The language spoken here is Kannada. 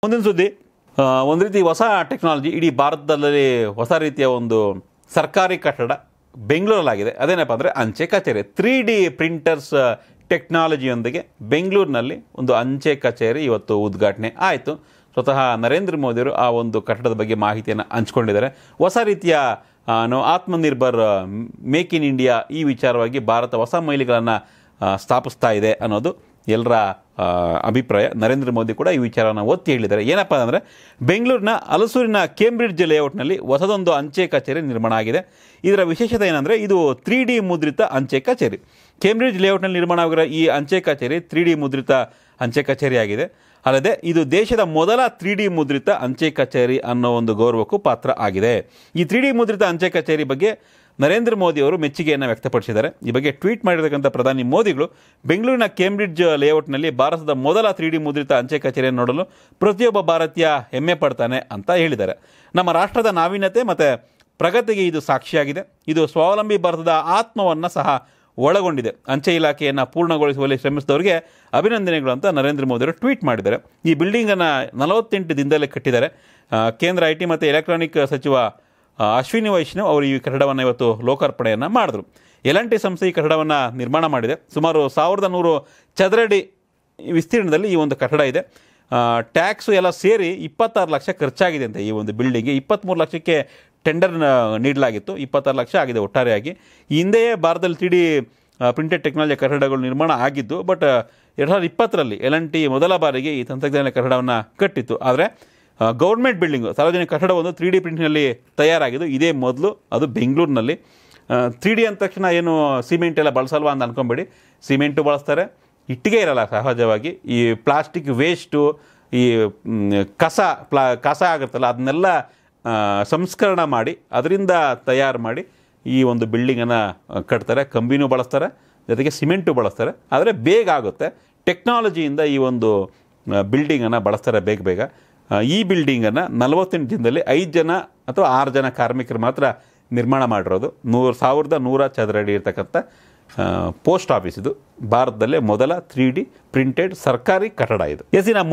ಮುಂದಿನ ಸುದ್ದಿ ಆ, ಒಂದು ರೀತಿ ಹೊಸ ಟೆಕ್ನಾಲಜಿ ಇಡೀ ಭಾರತದಲ್ಲಿ ಹೊಸ ರೀತಿಯ ಒಂದು ಸರ್ಕಾರಿ ಕಟ್ಟಡ ಬೆಂಗಳೂರಲ್ಲಾಗಿದೆ ಅದೇನಪ್ಪ ಅಂದರೆ ಅಂಚೆ ಕಚೇರಿ ತ್ರೀ ಡಿ ಪ್ರಿಂಟರ್ಸ್ ಟೆಕ್ನಾಲಜಿಯೊಂದಿಗೆ ಬೆಂಗಳೂರಿನಲ್ಲಿ ಒಂದು ಅಂಚೆ ಕಚೇರಿ ಇವತ್ತು ಉದ್ಘಾಟನೆ ಆಯಿತು ಸ್ವತಃ ನರೇಂದ್ರ ಮೋದಿಯವರು ಆ ಒಂದು ಕಟ್ಟಡದ ಬಗ್ಗೆ ಮಾಹಿತಿಯನ್ನು ಹಂಚ್ಕೊಂಡಿದ್ದಾರೆ ಹೊಸ ರೀತಿಯ ಆ, ನಾವು ಆತ್ಮನಿರ್ಭರ್ ಮೇಕ್ ಇನ್ ಇಂಡಿಯಾ ಈ ವಿಚಾರವಾಗಿ ಭಾರತ ಹೊಸ ಮೈಲಿಗಳನ್ನು ಸ್ಥಾಪಿಸ್ತಾ ಇದೆ ಅನ್ನೋದು ಎಲ್ಲರ ಆ, ಅಭಿಪ್ರಾಯ ನರೇಂದ್ರ ಮೋದಿ ಕೂಡ ಈ ವಿಚಾರವನ್ನು ಒತ್ತಿ ಹೇಳಿದ್ದಾರೆ ಏನಪ್ಪ ಅಂದರೆ ಬೆಂಗಳೂರಿನ ಹಲಸೂರಿನ ಕೇಂಬ್ರಿಡ್ಜ್ ಲೇಔಟ್ನಲ್ಲಿ ಹೊಸದೊಂದು ಅಂಚೆ ಕಚೇರಿ ನಿರ್ಮಾಣ ಆಗಿದೆ ಇದರ ವಿಶೇಷತೆ ಏನಂದರೆ ಇದು ತ್ರೀ ಡಿ ಮುದ್ರಿತ ಅಂಚೆ ಕಚೇರಿ ಕೇಂಬ್ರಿಡ್ಜ್ ಲೇಔಟ್ನಲ್ಲಿ ನಿರ್ಮಾಣ ಆಗಿರೋ ಈ ಅಂಚೆ ಕಚೇರಿ ತ್ರೀ ಡಿ ಮುದ್ರಿತ ಅಂಚೆ ಕಚೇರಿಯಾಗಿದೆ ಅಲ್ಲದೆ ಇದು ದೇಶದ ಮೊದಲ ತ್ರೀ ಡಿ ಮುದ್ರಿತ ಅಂಚೆ ಕಚೇರಿ ಅನ್ನೋ ಒಂದು ಗೌರವಕ್ಕೂ ಪಾತ್ರ ಆಗಿದೆ ಈ ತ್ರೀ ಡಿ ಮುದ್ರಿತ ಅಂಚೆ ಕಚೇರಿ ಬಗ್ಗೆ ನರೇಂದ್ರ ಮೋದಿ ಅವರು ಮೆಚ್ಚುಗೆಯನ್ನು ವ್ಯಕ್ತಪಡಿಸಿದ್ದಾರೆ ಈ ಬಗ್ಗೆ ಟ್ವೀಟ್ ಮಾಡಿರ್ತಕ್ಕಂಥ ಪ್ರಧಾನಿ ಮೋದಿಗಳು ಬೆಂಗಳೂರಿನ ಕೇಂಬ್ರಿಡ್ಜ್ ಲೇಔಟ್ನಲ್ಲಿ ಭಾರತದ ಮೊದಲ ತ್ರೀ ಡಿ ಮುದ್ರಿತ ಅಂಚೆ ಕಚೇರಿಯನ್ನು ನೋಡಲು ಪ್ರತಿಯೊಬ್ಬ ಭಾರತೀಯ ಹೆಮ್ಮೆ ಪಡ್ತಾನೆ ಅಂತ ಹೇಳಿದ್ದಾರೆ ನಮ್ಮ ರಾಷ್ಟ್ರದ ನಾವೀನ್ಯತೆ ಮತ್ತು ಪ್ರಗತಿಗೆ ಇದು ಸಾಕ್ಷಿಯಾಗಿದೆ ಇದು ಸ್ವಾವಲಂಬಿ ಭಾರತದ ಆತ್ಮವನ್ನು ಸಹ ಒಳಗೊಂಡಿದೆ ಅಂಚೆ ಇಲಾಖೆಯನ್ನು ಪೂರ್ಣಗೊಳಿಸುವಲ್ಲಿ ಶ್ರಮಿಸಿದವರಿಗೆ ಅಭಿನಂದನೆಗಳು ಅಂತ ನರೇಂದ್ರ ಮೋದಿ ಅವರು ಟ್ವೀಟ್ ಮಾಡಿದ್ದಾರೆ ಈ ಬಿಲ್ಡಿಂಗನ್ನು ನಲವತ್ತೆಂಟು ದಿನದಲ್ಲೇ ಕಟ್ಟಿದ್ದಾರೆ ಆ, ಕೇಂದ್ರ ಐ ಟಿ ಮತ್ತು ಎಲೆಕ್ಟ್ರಾನಿಕ್ ಸಚಿವ ಆ, ಅಶ್ವಿನಿ ವೈಷ್ಣವ್ ಅವರು ಈ ಕಟ್ಟಡವನ್ನು ಇವತ್ತು ಲೋಕಾರ್ಪಣೆಯನ್ನು ಮಾಡಿದ್ರು ಎಲ್ ಎನ್ ಟಿ ಸಂಸ್ಥೆ ಈ ಕಟ್ಟಡವನ್ನು ನಿರ್ಮಾಣ ಮಾಡಿದೆ ಸುಮಾರು ಸಾವಿರದ ನೂರು ಚದರಡಿ ವಿಸ್ತೀರ್ಣದಲ್ಲಿ ಈ ಒಂದು ಕಟ್ಟಡ ಇದೆ ಟ್ಯಾಕ್ಸು ಎಲ್ಲ ಸೇರಿ ಇಪ್ಪತ್ತಾರು ಲಕ್ಷ ಖರ್ಚಾಗಿದೆ ಅಂತ ಈ ಒಂದು ಬಿಲ್ಡಿಂಗ್ಗೆ ಇಪ್ಪತ್ತ್ಮೂರು ಲಕ್ಷಕ್ಕೆ ಟೆಂಡರ್ ನೀಡಲಾಗಿತ್ತು ಇಪ್ಪತ್ತಾರು ಲಕ್ಷ ಆಗಿದೆ ಒಟ್ಟಾರೆಯಾಗಿ ಈ ಹಿಂದೆಯೇ ಭಾರತದಲ್ಲಿ ತ್ರೀ ಡಿ ಪ್ರಿಂಟೆಡ್ ಟೆಕ್ನಾಲಜಿ ಕಟ್ಟಡಗಳು ನಿರ್ಮಾಣ ಆಗಿದ್ದು ಬಟ್ ಎರಡು ಸಾವಿರದ ಇಪ್ಪತ್ತರಲ್ಲಿ ಎಲ್ ಎನ್ ಟಿ ಮೊದಲ ಬಾರಿಗೆ ಈ ತಂತ್ರಜ್ಞಾನ ಕಟ್ಟಡವನ್ನು ಕಟ್ಟಿತ್ತು ಆದರೆ ಗೌರ್ಮೆಂಟ್ ಬಿಲ್ಡಿಂಗು ಸಾರ್ವಜನಿಕ ಕಟ್ಟಡ ಒಂದು ತ್ರೀ ಡಿ ಪ್ರಿಂಟ್ನಲ್ಲಿ ತಯಾರಾಗಿದ್ದು ಇದೇ ಮೊದಲು ಅದು ಬೆಂಗಳೂರಿನಲ್ಲಿ ತ್ರೀ ಡಿ ಅಂದ ತಕ್ಷಣ ಏನು ಸಿಮೆಂಟ್ ಎಲ್ಲ ಬಳಸಲ್ವಾ ಅಂತ ಅನ್ಕೊಂಬೇಡಿ ಸಿಮೆಂಟು ಬಳಸ್ತಾರೆ ಇಟ್ಟಿಗೆ ಇರಲ್ಲ ಸಹಜವಾಗಿ ಈ ಪ್ಲಾಸ್ಟಿಕ್ ವೇಸ್ಟು ಈ ಮ್, ಕಸ ಪ್ಲಾ ಕಸ ಆಗುತ್ತಲ್ಲ ಅದನ್ನೆಲ್ಲ ಆ, ಸಂಸ್ಕರಣ ಮಾಡಿ ಅದರಿಂದ ತಯಾರು ಮಾಡಿ ಈ ಒಂದು ಬಿಲ್ಡಿಂಗನ್ನು ಕಟ್ತಾರೆ ಕಂಬಿನೂ ಬಳಸ್ತಾರೆ ಜೊತೆಗೆ ಸಿಮೆಂಟು ಬಳಸ್ತಾರೆ ಆದರೆ ಬೇಗ ಆಗುತ್ತೆ ಟೆಕ್ನಾಲಜಿಯಿಂದ ಈ ಒಂದು ಬಿಲ್ಡಿಂಗನ್ನು ಬಳಸ್ತಾರೆ ಬೇಗ ಬೇಗ ಆ, ಈ ಬಿಲ್ಡಿಂಗನ್ನು ನಲವತ್ತೆಂಟು ದಿನದಲ್ಲಿ ಐದು ಜನ ಅಥವಾ ಆರು ಜನ ಕಾರ್ಮಿಕರು ಮಾತ್ರ ನಿರ್ಮಾಣ ಮಾಡಿರೋದು ನೂರು ಸಾವಿರದ ನೂರ ಚದರಡಿ ಇರ್ತಕ್ಕಂಥ ಪೋಸ್ಟ್ ಆಫೀಸ್ ಇದು ಭಾರತದಲ್ಲೇ ಮೊದಲ ತ್ರೀ ಡಿ ಪ್ರಿಂಟೆಡ್ ಸರ್ಕಾರಿ ಕಟ್ಟಡ ಇದು ಎಸ್ ಇನ್ನು